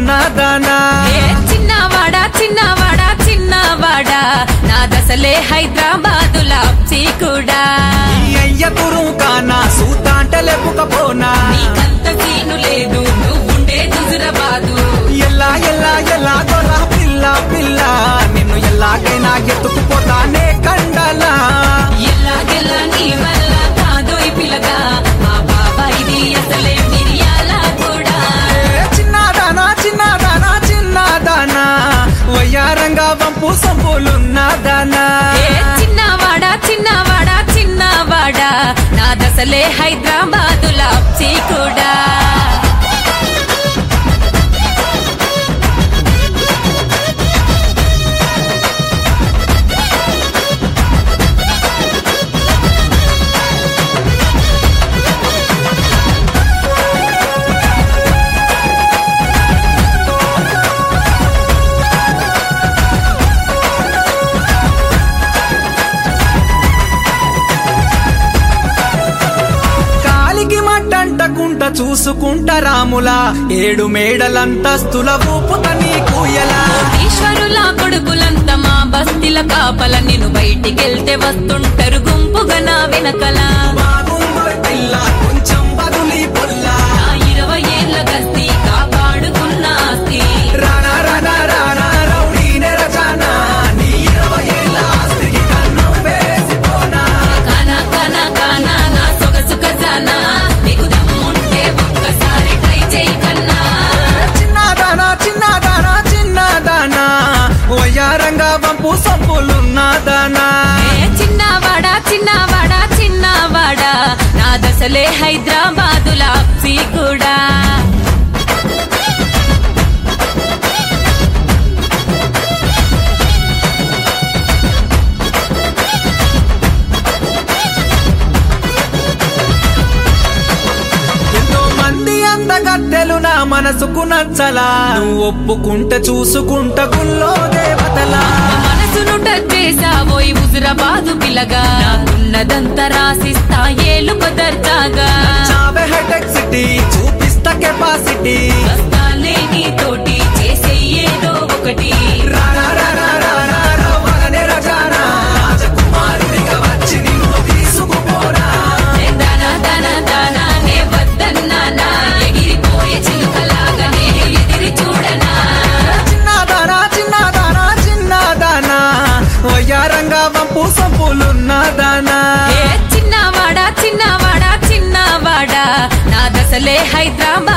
సంపులున్నదానా ఏ చిన్నవాడా చిన్నవాడా చిన్నవాడా నా దశలే హైదరాబాదులా కూడా ఈ అయ్య తురు కానా సూతాంటే లేపుకపోనా నీకంత సీను లేదు నువ్వుండే హుజురాబాదు ఎల్లా ఎల్లా ఎల్లా గొర్ర పిల్ల పిల్ల నిన్ను ఎల్లాగైనా ఎత్తుకుపోతానే కండలా ఎల్లాగెల్లా నీ వల్ల కాదోయ్ పిల్లగా మా బాబాయిది అసలే మిరియాల కూడా ఏ చిన్నదానా చిన్నదానా చిన్నదానా వయ్యారంగా వంపు సంపులున్నదానా ఏ చిన్నవాడా చిన్నవాడా చిన్నవాడా నా దశలే హైదరాబాదులా కూడా కాలికి మట్టంటకుంట చూసుకుంట రాములా ఏడు మేడలంతస్తుల ఊపుత నీకు ఎలా ఈశ్వరుల కొడుకులంతా మా బస్తీల కాపల నేను బయటికెళ్తే వస్తుంటారు గుంపుగా నా వెనకల బాగుందో పిల్ల కొంచెం బదులి పొల్లా నా ఇరవై ఏళ్ళ గస్తీ కాపాడుకున్న ఆస్తి రానా రానా రానా రౌడీ నెరజానా నీ ఇరవై ఏళ్ళ ఆస్తికి కన్నం వేసిపోనా కాన కాన కాన నా సొగసు ఖజానా నీకు దమ్ముంటే ఒక్కసారి ట్రై చేయి కన్నా చిన్నదానా చిన్నదానా చిన్నదానా వయ్యారంగా వంపు సంపులున్నదానా ఏ చిన్నవాడా చిన్నవాడా చిన్నవాడా నా దశలే హైదరాబాదులా కూడా ఎంతో మంది అందగత్తెలు నా మనసుకు నచ్చలా నువ్వు ఒప్పుకుంటే చూసుకుంట గుల్లో దేవతలా మనసును టచ్ చేసావోయ్ హుజురాబాదు పిల్లగా నాకున్నదంతా రాసిస్తా ఏలు కుదర్చాగా చావే హెడెక్ సిటీ చూపిస్తా కెపాసిటీ వస్తాలే నీతోటి చేసే ఏదో ఒకటి రానా రానా రానా రవ్వలనే రజానా రాజకుమారుడిగా వచ్చి నిన్ను తీసుకుపోనా ఏ దానా దానా దానా నే వద్దన్నానా ఎగిరిపోయే చిలుకలాగా నేను ఎదిరి చూడనా చిన్నదానా చిన్నదానా చిన్నదానా వయ్యారంగా వంపు సంపులున్నదానా ఏ చిన్నవాడా చిన్నవాడా చిన్నవాడా నా దశలే హైదరాబాద్